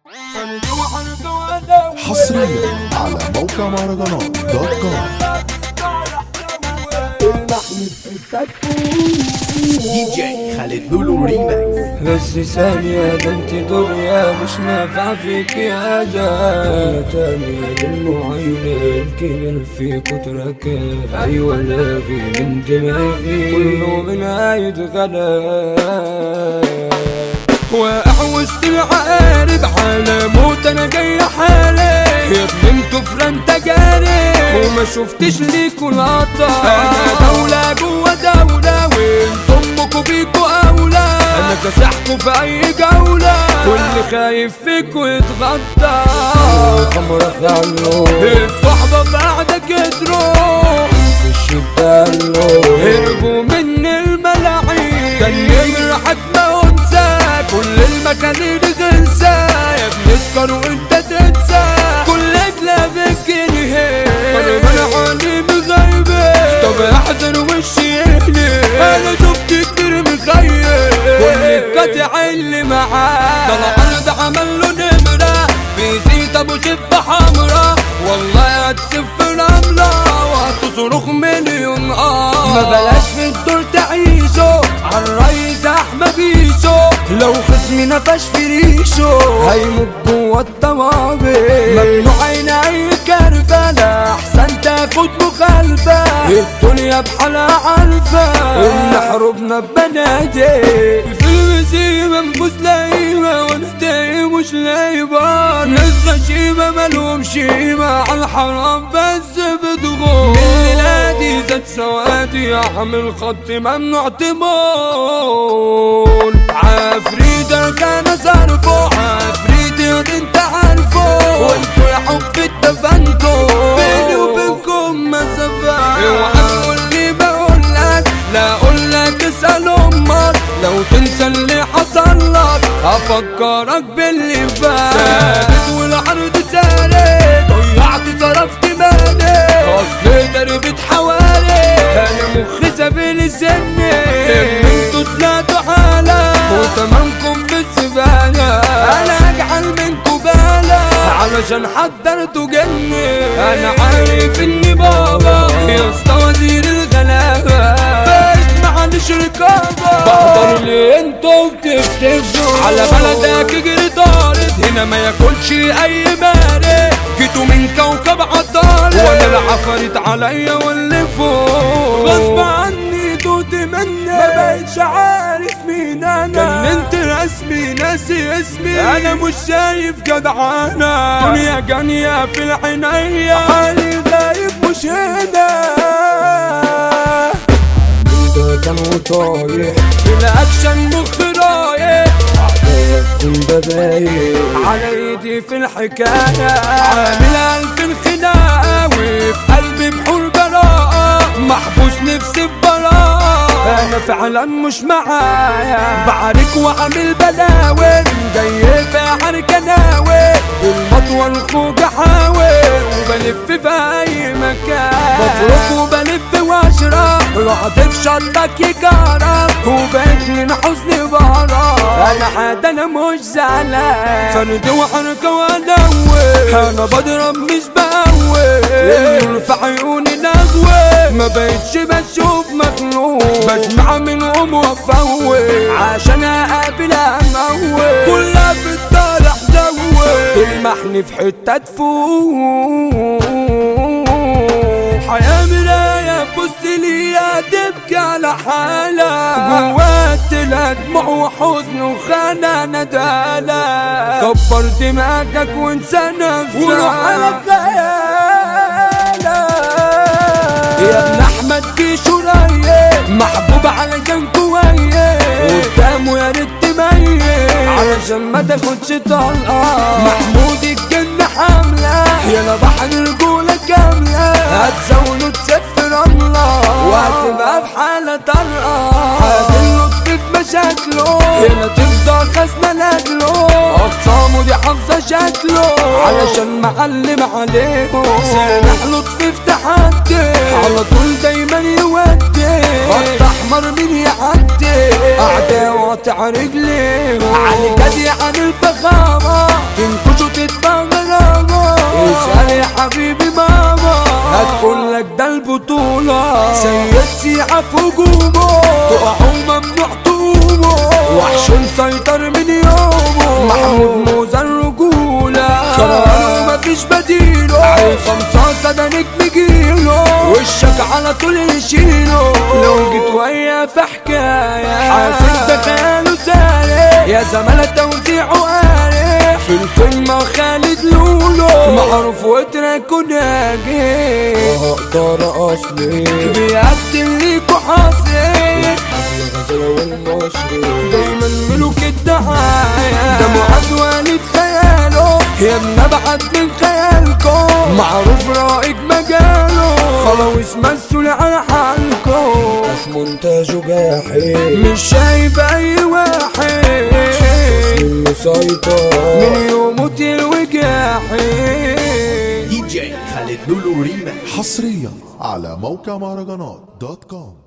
حصريا على موقع مهرجانات دوت كوم دي جي خالد لولو ريماكس بس ثانية بنت دنيا مش نافع فيك يا جا تانية للمعينة الكبر في كترك أيوة لاغي من دماغي كله من عايد غلا واقع وسط العقارب على موت انا جاي حالي يا ابني انتوا فلان تجارب وما شفتش ليكوا العطا انا دولة جوا دولة وانتوا امكوا بيكوا اولى انا كسحكوا في اي جولة واللي خايف فيكوا يتغطى خمرة خلو الصحبة بعدك تروح في الشدة هربوا من الملاعين كان يجرحك ما انسى كل المكان اللي تنسى يا ابني اسكر وانت تنسى كل كلابك ينهي طيب انا حالي مغيبة طب احزن وشي يهلي انا شفت كتير مخيب كل القطع اللي معاه ده العرض عمل له نمرة في زيت ابو شفة حمرا والله هتسف رملة وهتصرخ مليون اه ما بلاش في الدور تعيشوا عالريس احمد بيشو لو خصمي نفش في ريشو هيموت جوا الطوابق ممنوع عين اي كرفة لا احسن تاخد مخالفة الدنيا بحالها عارفة ان حروبنا ببنادق في المسيبة نفوس لايمة وانا تايه مش لايبة ناس غشيمة مالهم شيمة على الحرام بس بتغور من ميلادي زاد سوادي اعمل خط ممنوع تمول عفريت كان صرفه عفريت انت عارفه وانتوا يا حب اتفقتوا بيني وبينكم مسافات اوعى تقول لي بقول لك لا اقول لك اسال امك لو تنسى اللي حصل لك افكرك باللي فات ثابت والعرض سارد ضيعت صرفت مالي اصل دربت حوالي انا مخي سابيلي سني انتوا طلعتوا حالة وتمامكم بالزبالة انا اجعل منكم بالة علشان حضرتوا جني انا عارف اني بابا يا اسطى وزير الغلابة بقيت معلش رقابة بقدر اللي انتوا بتفتشوا على بلدك اجري طارد هنا ما ياكلش اي مارد جيتوا من كوكب عطارد وانا العفاريت عليا واللي فوق غصب عني دوت مني ما بقتش عارف مين انا كلمت رسمي ناسي اسمي انا مش شايف جدعانة دنيا جانية في العناية حالي غايب مش هنا كان وطايح في الاكشن مخ رايح كل دبايح على ايدي في الحكاية عامل الف الخناقة وفي قلبي بحور براءة محبوس نفسي ببراءة انا فعلا مش معايا بعارك وعامل بلاوي جاي في حركة ناوي المطوى الخوج احاول وبلف في اي مكان بفرك وبلف واشرب روح تفشل لك يجارب وبقيت من حزن بهرب انا حد انا مش زعلان فرد وحركة وادوي انا بضرب مش بقوي النور في عيوني نغوي ما بقتش بشوف مخلوق بسمع منهم وافوي عشان اقابل اموي كلها في الطالع زوي تلمحني في حتة تفوق حياة مراية بص ليا تبكي على حالة جوات طلع دموع وحزن وخانة ندالة كبر دماغك وانسى نفسك وروح على يا ابن احمد في شرايه محبوب على جنب كويه قدامه يا ريت تميز علشان ما تاخدش طلقه محمود الجن حامله يلا بحر رجوله كامله هتزاوله تسف رمله وهتبقى في حاله طلقه هادي لطفي في مشاكله هنا تفضل خزنه لاجله اقسامه دي حافظه شكله علشان معلم عليهم سامح لطفي في تحدي على طول دايما يودي خط احمر مين يعدي اعداء وقطع رجليهم علي جدي عن الفخامه انت توزيعة في هجومه تقعوا ممنوع تقوموا وحش مسيطر من يومه محمود موزة الرجولة قرار مفيش بديله عصام صاصة ده نجم جيله وشك على طول يشيله لو جيت وياه في حكاية حاسس ده خياله سارح يا زمالة توزيعه قارح في القمة خالد لولو معروف وتراكو ناجح هقدر اصلي بيقدم ليكوا حاصل الغزالة والمصري دايما ملوك الدعاية ده معاذ والد خياله يا ابن ابعد من خيالكم معروف رائد مجاله خلاويص مسؤول على حالكم في مونتاج جاحي مش شايف اي واحد المسيطر من يومه تلوي جاحد دي جي خالد لولو ريماكس حصريا على موقع مهرجانات دوت كوم